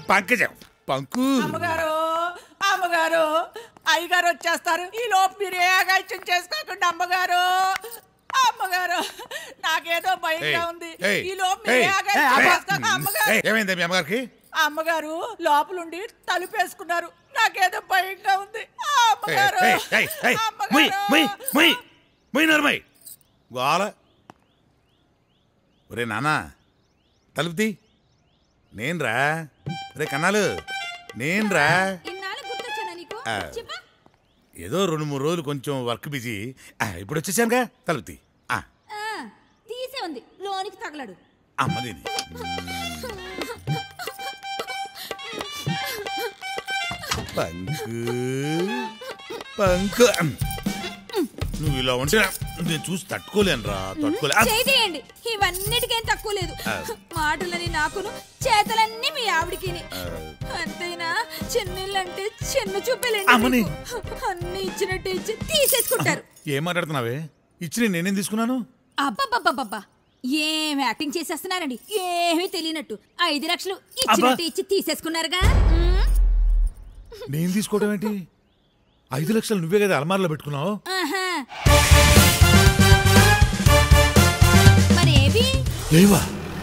పంకజం పంకు అమ్మగారు అమ్మగారు అయ్యగారు వచ్చేస్తారు ఈ లోపు మీరు ఏ అగాయిత్యం చేసుకోకుండా అమ్మగారు అమ్మగారు నాకేదో భయంగా ఏయ్, ఉంది ఏయ్, ఈ లోపు మీరు ఏ ఏయ్, అగాయిత్యం ఏయ్, చేసుకోక అమ్మగారు ఏయ్, ఏమైంది మీ అమ్మగారికి అమ్మగారు లోపలుండి తలుపేసుకున్నారు నాకేదో భయంగా ఉంది అమ్మగారు ఏయ్, ఏయ్, ఏయ్, ముయ్, ముయ్, ముయ్, ముయ్ నోర్మయ్. గోల ఒరే నాన్న తలుపుతి నేన్రా రే కన్నాలు నేన్రా ఇన్నాళ్ళు గుర్తొచ్చానా నీకు ఆ. చెప్పా ఏదో రెండు మూడు రోజులు కొంచెం వర్క్ బిజీ ఆ, ఇప్పుడు వచ్చేసానుగా తలుపుతి ఆ, ఆ, తీసే ఉంది లోనికి తగలడు అమ్మదిని పంకు పంకు నువ్వు ఇలా ఉంటే నేను చూసి తట్టుకోలేనురా తట్టుకోలే ఆ, చేయండి ఇవన్నిటికేం తక్కువ లేదు ఆ. మాటలని నాకును చేతలన్నీ మీ ఆవిడికిని అంతేనా చిన్నిళ్ళంటే చిన్న చూపేలండి అమ్మని. మీకు. అన్ని ఇచ్చినట్టు ఇచ్చి తీసేసుకుంటారు ఏం మాట్లాడుతున్నావే ఇచ్చి నేనేం తీసుకున్నాను అబ్బబ్బబ్బబ్బా ఏం యాక్టింగ్ చేసేస్తున్నారండి ఏమీ తెలియనట్టు ఐదు లక్షలు ఇచ్చినట్టు ఇచ్చి తీసేసుకున్నారుగా మ్మ్. నేను తీసుకోవడం ఏంటి ఐదు లక్షలు నువ్వే కదా అలమార్లో పెట్టుకున్నావు ఆహా. మరి ఏవి లేవా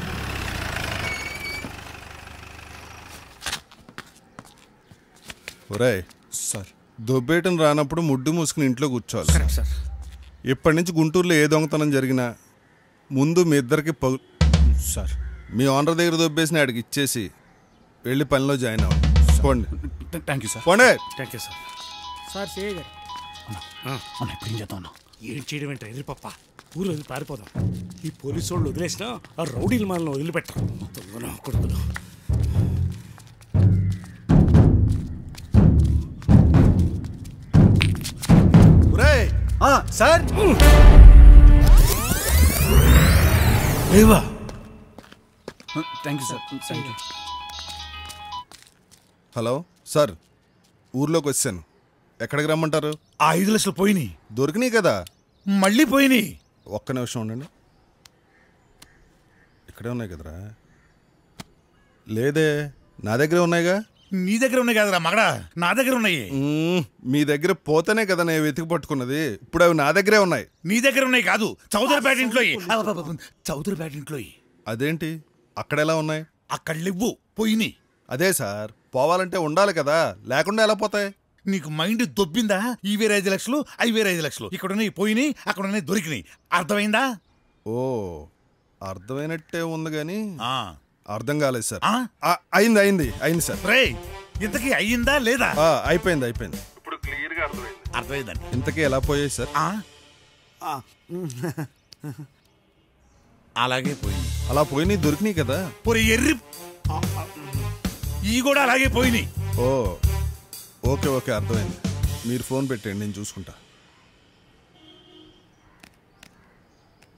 ఒరేయ్ సార్ దొబ్బేయటం రానప్పుడు ముడ్డు మూసుకుని ఇంట్లో కూర్చోవాలి సార్ ఇప్పటి నుంచి గుంటూరులో ఏ దొంగతనం జరిగినా ముందు మీ ఇద్దరికి పగు సార్ మీ ఓనర్ దగ్గర దొబ్బేసిన ఆడికి ఇచ్చేసి వెళ్ళి పనిలో జాయిన్ అవ్వండి పోండి థ్యాంక్ యూ సార్ పోండి thank you sir sir CI గారు అన్న ఇప్పుడు ఏం చేద్దాం అన్న ఏం చేయడం ఏంటో ఎదురు పప్ప ఊరు వదిలి పారిపోదాం ఈ పోలీసు వాళ్ళు వదిలేసినా ఆ రౌడీలు మనల్ని వదిలిపెట్టరు దొంగన కొడుకులు ఒరేయ్ సార్ లేవా thank you sir thank you hello sir ఊర్లోకి వచ్చాను ఎక్కడికి రమ్మంటారు ఆ ఐదు లక్షలు పోయినాయి దొరికినాయి కదా మళ్ళీ పోయినాయి ఒక్క నిమిషం ఉండండి ఇక్కడే ఉన్నాయి కదరా లేదే నా దగ్గరే ఉన్నాయిగా నీ దగ్గర ఉన్నాయి కదరా మగడా నా దగ్గర ఉన్నాయి మ్మ్, మీ దగ్గర పోతేనే కదా నేను వెతికి పట్టుకున్నది ఇప్పుడు అవి నా దగ్గరే ఉన్నాయి నీ దగ్గర ఉన్నాయి కాదు చౌదరిపేట ఇంట్లో చౌదరిపేట ఇంట్లో అదేంటి అక్కడ ఎలా ఉన్నాయి అక్కడ లేవు పోయినాయి అదే సార్ పోవాలంటే ఉండాలి కదా లేకుండా ఎలా పోతాయి నీకు మైండ్ దొబ్బిందా ఈ వేరే ఐదు లక్షలు అవి వేరే ఐదు లక్షలు ఇక్కడ ఉన్నాయి పోయినాయి అక్కడ ఉన్నాయి దొరికినాయి అర్థమైందా ఓ అర్థమైనట్టే ఉంది కానీ ఆ. అర్థం కాలేదు సార్ ఆ? ఆ, అయింది అయింది అయింది సార్ రే ఇంతకీ అయ్యిందా లేదా ఆ, అయిపోయింది అయిపోయింది అర్థమైందండి ఇంతకీ ఎలా పోయాయి సార్ ఆ? అలాగే పోయింది అలా పోయినాయి దొరికినాయి కదా పొరి ఎర్రి ఈ కూడా అలాగే పోయినాయి ఓ ఓకే ఓకే అర్థమైంది మీరు ఫోన్ పెట్టండి నేను చూసుకుంటా